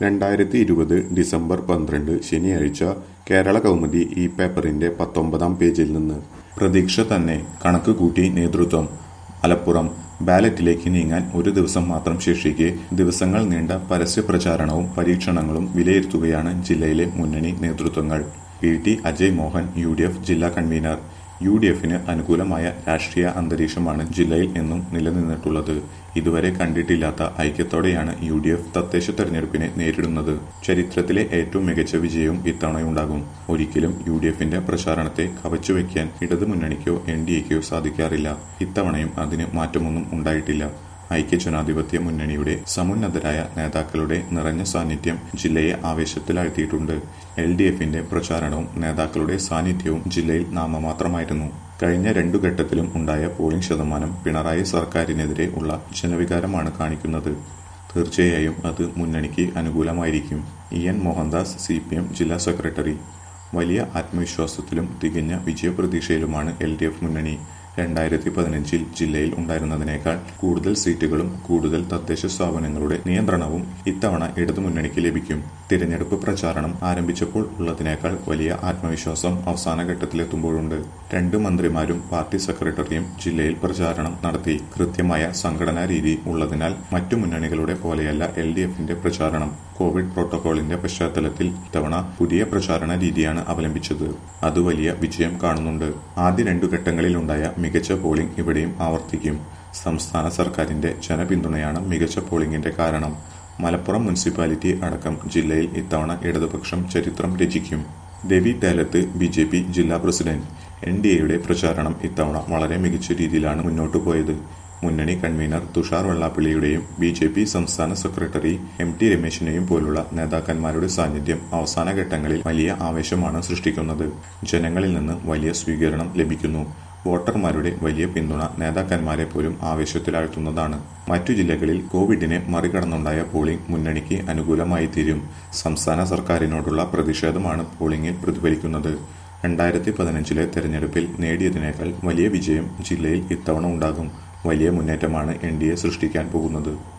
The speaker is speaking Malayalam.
രണ്ടായിരത്തി ഇരുപത് ഡിസംബർ പന്ത്രണ്ട് ശനിയാഴ്ച കേരള കൗമുദി ഈ പേപ്പറിന്റെ പത്തൊമ്പതാം പേജിൽ നിന്ന് പ്രതീക്ഷ തന്നെ കണക്ക് കൂട്ടി നേതൃത്വം മലപ്പുറം ബാലറ്റിലേക്ക് നീങ്ങാൻ ഒരു ദിവസം മാത്രം ശേഷിക്കെ ദിവസങ്ങൾ നീണ്ട പരസ്യ പ്രചാരണവും പരീക്ഷണങ്ങളും വിലയിരുത്തുകയാണ് ജില്ലയിലെ മുന്നണി നേതൃത്വങ്ങൾ P T Ajay Mohan U D F ജില്ലാ കൺവീനർ യു ഡി എഫിന് അനുകൂലമായ രാഷ്ട്രീയ അന്തരീക്ഷമാണ് ജില്ലയിൽ എന്നും നിലനിന്നിട്ടുള്ളത് ഇതുവരെ കണ്ടിട്ടില്ലാത്ത ഐക്യത്തോടെയാണ് യു ഡി എഫ് തദ്ദേശ തെരഞ്ഞെടുപ്പിനെ നേരിടുന്നത് ചരിത്രത്തിലെ ഏറ്റവും മികച്ച വിജയവും ഇത്തവണയുണ്ടാകും ഒരിക്കലും യു ഡി എഫിന്റെ പ്രചാരണത്തെ കവച്ചുവെക്കാൻ ഇടതുമുന്നണിക്കോ എൻ ഡി എക്കോ സാധിക്കാറില്ല ഇത്തവണയും അതിന് മാറ്റമൊന്നും ഉണ്ടായിട്ടില്ല ഐക്യജനാധിപത്യ മുന്നണിയുടെ സമുന്നതരായ നേതാക്കളുടെ നിറഞ്ഞ സാന്നിധ്യം ജില്ലയെ ആവേശത്തിലാഴ്ത്തിയിട്ടുണ്ട് എൽ ഡി എഫിന്റെ പ്രചാരണവും നേതാക്കളുടെ സാന്നിധ്യവും ജില്ലയിൽ നാമമാത്രമായിരുന്നു കഴിഞ്ഞ രണ്ടു ഘട്ടത്തിലും ഉണ്ടായ പോളിംഗ് ശതമാനം പിണറായി സർക്കാരിനെതിരെ ഉള്ള ജനവികാരമാണ് കാണിക്കുന്നത് തീർച്ചയായും അത് മുന്നണിക്ക് അനുകൂലമായിരിക്കും E N Mohandas C P M ജില്ലാ സെക്രട്ടറി വലിയ ആത്മവിശ്വാസത്തിലും തികഞ്ഞ വിജയപ്രതീക്ഷയിലുമാണ് എൽ ഡി എഫ് മുന്നണി രണ്ടായിരത്തി പതിനഞ്ചിൽ ജില്ലയിൽ ഉണ്ടായിരുന്നതിനേക്കാൾ കൂടുതൽ സീറ്റുകളും കൂടുതൽ തദ്ദേശ സ്ഥാപനങ്ങളുടെ നിയന്ത്രണവും ഇത്തവണ ഇടതുമുന്നണിക്ക് ലഭിക്കും തിരഞ്ഞെടുപ്പ് പ്രചാരണം ആരംഭിച്ചപ്പോൾ ഉള്ളതിനേക്കാൾ വലിയ ആത്മവിശ്വാസം അവസാന ഘട്ടത്തിലെത്തുമ്പോഴുണ്ട് രണ്ട് മന്ത്രിമാരും പാർട്ടി സെക്രട്ടറിയും ജില്ലയിൽ പ്രചാരണം നടത്തി കൃത്യമായ സംഘടനാ രീതി ഉള്ളതിനാൽ മറ്റു മുന്നണികളുടെ പോലെയല്ല എൽ ഡി എഫിന്റെ പ്രചാരണം കോവിഡ് പ്രോട്ടോകോളിന്റെ പശ്ചാത്തലത്തിൽ ഇത്തവണ പുതിയ പ്രചാരണ രീതിയാണ് അവലംബിച്ചത് അത് വലിയ വിജയം കാണുന്നുണ്ട് ആദ്യ രണ്ടു ഘട്ടങ്ങളിലുണ്ടായ മികച്ച പോളിംഗ് ഇവിടെയും ആവർത്തിക്കും സംസ്ഥാന സർക്കാരിന്റെ ജനപിന്തുണയാണ് മികച്ച പോളിംഗിന്റെ കാരണം മലപ്പുറം മുനിസിപ്പാലിറ്റി അടക്കം ജില്ലയിൽ ഇത്തവണ ഇടതുപക്ഷം ചരിത്രം രചിക്കും Ravi Thelath B J P ജില്ലാ പ്രസിഡന്റ് എൻ ഡി എയുടെ പ്രചാരണം ഇത്തവണ വളരെ മികച്ച രീതിയിലാണ് മുന്നോട്ടു പോയത് മുന്നണി കൺവീനർ തുഷാർ വെള്ളാപ്പള്ളിയുടെയും ബി ജെ പി സംസ്ഥാന സെക്രട്ടറി എം ടി രമേശിനെയും പോലുള്ള നേതാക്കന്മാരുടെ സാന്നിധ്യം അവസാന ഘട്ടങ്ങളിൽ വലിയ ആവേശമാണ് സൃഷ്ടിക്കുന്നത് ജനങ്ങളിൽ നിന്ന് വലിയ സ്വീകരണം ലഭിക്കുന്നു വോട്ടർമാരുടെ വലിയ പിന്തുണ നേതാക്കന്മാരെ പോലും ആവേശത്തിലാഴ്ത്തുന്നതാണ് മറ്റു ജില്ലകളിൽ കോവിഡിനെ മറികടന്നുണ്ടായ പോളിംഗ് മുന്നണിക്ക് അനുകൂലമായി തീരും സംസ്ഥാന സർക്കാരിനോടുള്ള പ്രതിഷേധമാണ് പോളിംഗിൽ പ്രതിഫലിക്കുന്നത് രണ്ടായിരത്തി പതിനഞ്ചിലെ തെരഞ്ഞെടുപ്പിൽ നേടിയതിനേക്കാൾ വലിയ വിജയം ജില്ലയിൽ ഇത്തവണ ഉണ്ടാകും വലിയ മുന്നേറ്റമാണ് എൻ ഡി എ സൃഷ്ടിക്കാൻ പോകുന്നത്